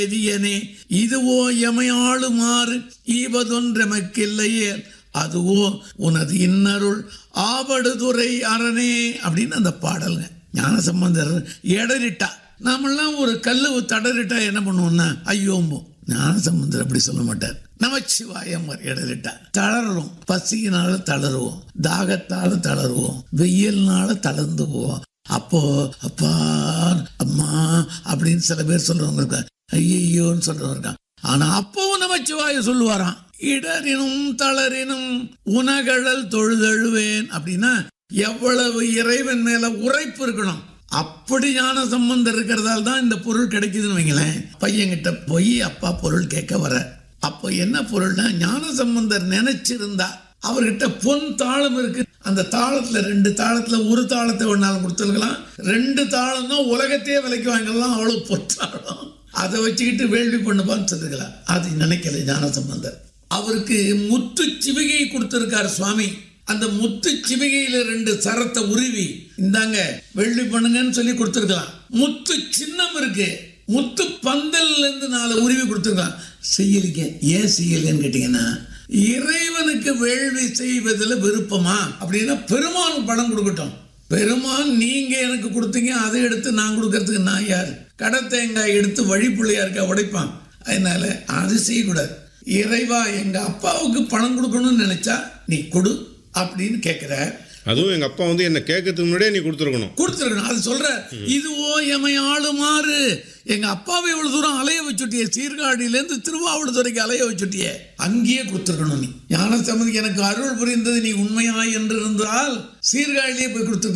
எதியனே இதுவோ எமையாளுமாறு ஈவதொன்றெமக்கில்லையே அதுவோ உனது இன்னருள் ஆவடுதுறை அரணே அப்படின்னு அந்த பாடலுங்க ஞானசம்பந்தர் எடரிட்டா நாமெல்லாம் ஒரு கல்லு தடரிட்டா என்ன பண்ணுவோம்னா ஐயோம்போம் ஞானசம்பந்தர் அப்படி சொல்ல மாட்டார் நமச்சிவாயம் இடரிட்டா தளரும் பசியினால தளருவோம் தாகத்தால தளருவோம் வெயில்னால தளர்ந்து போவோம் அப்போ அப்பா அம்மா அப்படின்னு சில பேர் சொல்றவங்க இருக்காங்க ஐயோன்னு சொல்றவங்க இருக்காங்க ஆனா அப்பவும் நமச்சிவாய சொல்லுவாராம் இடரினும் தளரினும் உனகழல் தொழுதழுவேன் அப்படின்னா எவ்வளவு இறைவன் மேல உரைப்பு இருக்கணும் அப்படி ஞான சம்பந்தம் இருக்கிறதால தான் இந்த பொருள் கிடைக்குதுன்னு வைங்களேன் பையன்கிட்ட போய் அப்பா பொருள் கேட்க வர அப்போ என்ன பொருள்னா ஞான சம்பந்தர் நினைச்சிருந்தா அவர்கிட்ட பொன் தாளம் இருக்கு அந்த தாளத்துல ரெண்டு தாளத்துல ஒரு தாளத்தை ஒன்னாலும் கொடுத்துருக்கலாம் ரெண்டு தாளம் தான் உலகத்தையே விலைக்கு வாங்கலாம் அவ்வளவு பொற்றாளம் அதை வச்சுக்கிட்டு வேள்வி பண்ணுப்பான்னு சொல்லிருக்கலாம் அது நினைக்கல ஞான சம்பந்தர் அவருக்கு முத்து சிவிகை கொடுத்திருக்காரு சுவாமி அந்த முத்து சிவிகையில ரெண்டு சரத்தை உருவி இந்தாங்க வெள்ளி பண்ணுங்கன்னு சொல்லி கொடுத்துருக்கலாம் முத்து சின்னம் இருக்கு முத்து பந்தல்ல இருந்து நாலு உருவி கொடுத்துருக்கலாம் செய்யலிக்க ஏன் செய்யலன்னு கேட்டீங்கன்னா இறைவனுக்கு வேள்வி செய்வதில் விருப்பமா அப்படின்னா பெருமான் பணம் கொடுக்கட்டும் பெருமான் நீங்க எனக்கு கொடுத்தீங்க அதை எடுத்து நான் கொடுக்கறதுக்கு நான் யார் கடை தேங்காய் எடுத்து வழிப்புள்ளையாருக்கா உடைப்பான் அதனால அது செய்யக்கூடாது இறைவா எங்க அப்பாவுக்கு பணம் கொடுக்கணும்னு நினைச்சா நீ கொடு அப்படின்னு கேட்கிற அதுவும் எங்க அப்பா வந்து என்ன கேட்கறதுக்கு முன்னாடியே நீ கொடுத்துருக்கணும் கொடுத்துருக்கணும் அது சொல்ற இதுவோ எமை ஆளுமாறு எங்க அப்பாவை இவ்வளவு தூரம் அலைய வச்சுட்டியே சீர்காழியிலேருந்து திருவாவூடுதுறைக்கு அலைய வச்சுட்டியே அங்கேயே கொடுத்துருக்கணும் நீ ஞான சம்மதிக்கு எனக்கு அருள் புரிந்தது நீ உண்மையாய் என்று இருந்தால் சீர்காழியே போய் கொடுத்துருக்க